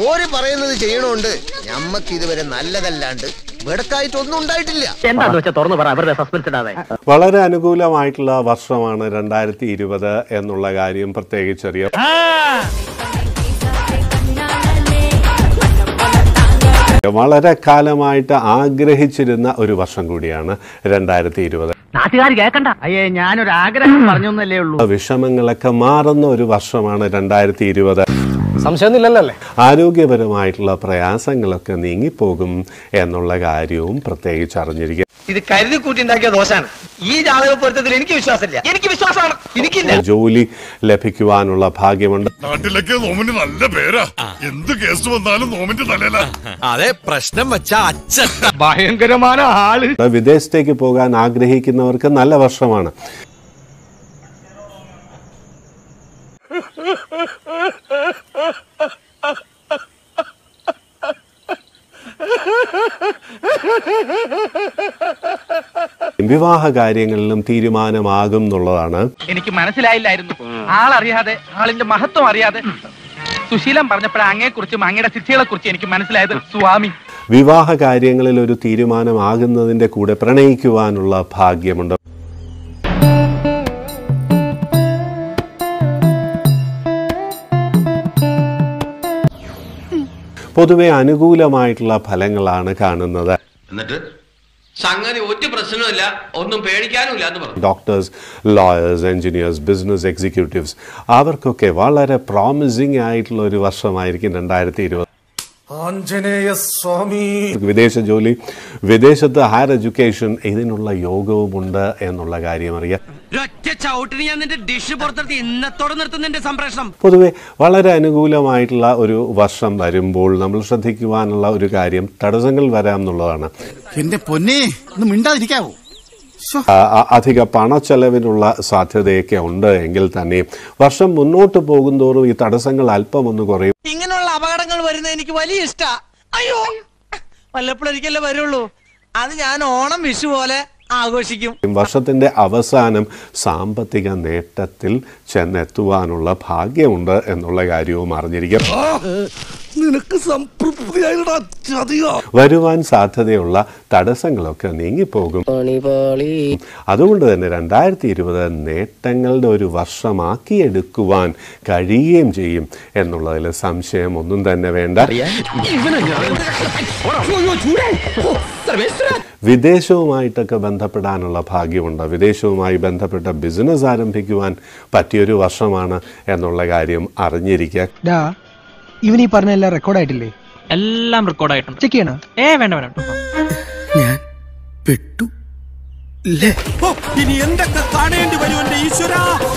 ഓര് പറയുന്നത് ചെയ്യണോണ്ട് ഞമ്മക്ക് ഇതുവരെ നല്ലതല്ലാണ്ട് വെടക്കായിട്ടൊന്നും ഉണ്ടായിട്ടില്ല എന്താന്ന് വെച്ചാൽ തുറന്നു പറ അവരുടെ സസ്പെൻസ് ഇടാതെ വളരെ അനുകൂലമായിട്ടുള്ള വർഷമാണ് രണ്ടായിരത്തി ഇരുപത് എന്നുള്ള കാര്യം പ്രത്യേകിച്ചറിയാം വളരെ കാലമായിട്ട് ആഗ്രഹിച്ചിരുന്ന ഒരു വർഷം കൂടിയാണ് രണ്ടായിരത്തി ഇരുപത് നാട്ടുകാർ കേൾക്കണ്ട അയ്യേ ഞാനൊരു ആഗ്രഹം പറഞ്ഞൊന്നല്ലേ ഉള്ളൂ വിഷമങ്ങളൊക്കെ മാറുന്ന ഒരു വർഷമാണ് രണ്ടായിരത്തി ഇരുപത് സംശയമൊന്നുമില്ലല്ലേ ആരോഗ്യപരമായിട്ടുള്ള പ്രയാസങ്ങളൊക്കെ നീങ്ങിപ്പോകും എന്നുള്ള കാര്യവും പ്രത്യേകിച്ച് അറിഞ്ഞിരിക്കുക ഇത് കരുതി കൂട്ടി ഉണ്ടാക്കിയ ദോശാണ് ഈ ജാതക പൊരുത്തത്തിൽ എനിക്ക് വിശ്വാസമില്ല എനിക്ക് വിശ്വാസമാണ് എനിക്കില്ല ജോലി ലഭിക്കുവാനുള്ള ഭാഗ്യമുണ്ട് നാട്ടിലൊക്കെ നോമിന് നല്ല പേരാ എന്ത് കേസ് വന്നാലും നോമിന്റെ തലയില അതെ പ്രശ്നം വെച്ചാ അച്ഛൻ ഭയങ്കരമായ ആള് വിദേശത്തേക്ക് പോകാൻ ആഗ്രഹിക്കുന്നവർക്ക് നല്ല വർഷമാണ് വിവാഹ കാര്യങ്ങളിലും തീരുമാനമാകും എന്നുള്ളതാണ് എനിക്ക് മനസ്സിലായില്ലായിരുന്നു ആളറിയാതെ ആളിന്റെ മഹത്വം അറിയാതെ സുശീലം പറഞ്ഞപ്പോഴേ അങ്ങയെ കുറിച്ചും അങ്ങയുടെ സിദ്ധികളെ കുറിച്ച് എനിക്ക് മനസ്സിലായത് സ്വാമി വിവാഹ കാര്യങ്ങളിൽ ഒരു തീരുമാനമാകുന്നതിന്റെ കൂടെ പ്രണയിക്കുവാനുള്ള ഭാഗ്യമുണ്ട് പൊതുവെ അനുകൂലമായിട്ടുള്ള ഫലങ്ങളാണ് കാണുന്നത് എന്നിട്ട് സംഗതി ഒരു പ്രശ്നമില്ല ഒന്നും പേടിക്കാനുമില്ല എന്ന് പറഞ്ഞു doctors lawyers engineers business executives അവർക്കൊക്കെ വളരെ പ്രോമിസിംഗ് ആയിട്ടുള്ള ഒരു വർഷമായിരിക്കും രണ്ടായിരത്തി ഇരുപത് ആഞ്ജനേയ സ്വാമി വിദേശ ജോലി വിദേശത്ത് ഹയർ എഡ്യൂക്കേഷൻ ഇതിനുള്ള യോഗവുമുണ്ട് എന്നുള്ള കാര്യം അറിയാം ഒറ്റ ചവിട്ടിന് ഞാൻ നിന്റെ ഡിഷ് പുറത്തെടുത്ത് ഇന്നത്തോടെ നിർത്തുന്ന സംപ്രേഷണം പൊതുവെ വളരെ അനുകൂലമായിട്ടുള്ള ഒരു വർഷം വരുമ്പോൾ നമ്മൾ ശ്രദ്ധിക്കുവാനുള്ള ഒരു കാര്യം തടസ്സങ്ങൾ വരാം എന്നുള്ളതാണ് എന്റെ പൊന്നെ ഒന്ന് മിണ്ടാതിരിക്കാവോ ആ, ആ, അധിക പണച്ചെലവിനുള്ള സാധ്യതയൊക്കെ ഉണ്ട് എങ്കിൽ തന്നെ വർഷം മുന്നോട്ട് പോകുന്തോറും ഈ തടസ്സങ്ങൾ അല്പം ഒന്ന് കുറയും ഇങ്ങനെയുള്ള അപകടങ്ങൾ വരുന്നത് എനിക്ക് വലിയ ഇഷ്ടാ അയ്യോ വല്ലപ്പോഴൊരിക്കലേ വരുള്ളൂ അത് ഞാൻ ഓണം വിഷു പോലെ ആഘോഷിക്കും വർഷത്തിന്റെ അവസാനം സാമ്പത്തിക നേട്ടത്തിൽ ചെന്നെത്തുവാനുള്ള ഭാഗ്യമുണ്ട് എന്നുള്ള കാര്യവും അറിഞ്ഞിരിക്കും നിനക്ക് സംതൃപ്തിയായിട്ടാ ചതിയോ വരുവാൻ സാധ്യതയുള്ള തടസ്സങ്ങളൊക്കെ നീങ്ങിപ്പോകും അതുകൊണ്ട് തന്നെ രണ്ടായിരത്തി ഇരുപത് നേട്ടങ്ങളുടെ ഒരു വർഷമാക്കിയെടുക്കുവാൻ കഴിയുകയും ചെയ്യും എന്നുള്ളതിൽ സംശയം ഒന്നും തന്നെ വേണ്ട വിദേശവുമായിട്ടൊക്കെ ബന്ധപ്പെടാനുള്ള ഭാഗ്യമുണ്ട് വിദേശവുമായി ബന്ധപ്പെട്ട ബിസിനസ് ആരംഭിക്കുവാൻ പറ്റിയൊരു വർഷമാണ് എന്നുള്ള കാര്യം അറിഞ്ഞിരിക്കുക ഇവൻ ഈ പറഞ്ഞ എല്ലാം റെക്കോർഡായിട്ടില്ലേ എല്ലാം റെക്കോർഡായിട്ടുണ്ട് ചെക്ക് ചെയ്യണോ ഏ വേണ്ട വേണ്ട ഞാൻ പെട്ടു ഇനി എന്തൊക്കെ കാണേണ്ടി വരും എന്റെ ഈശ്വര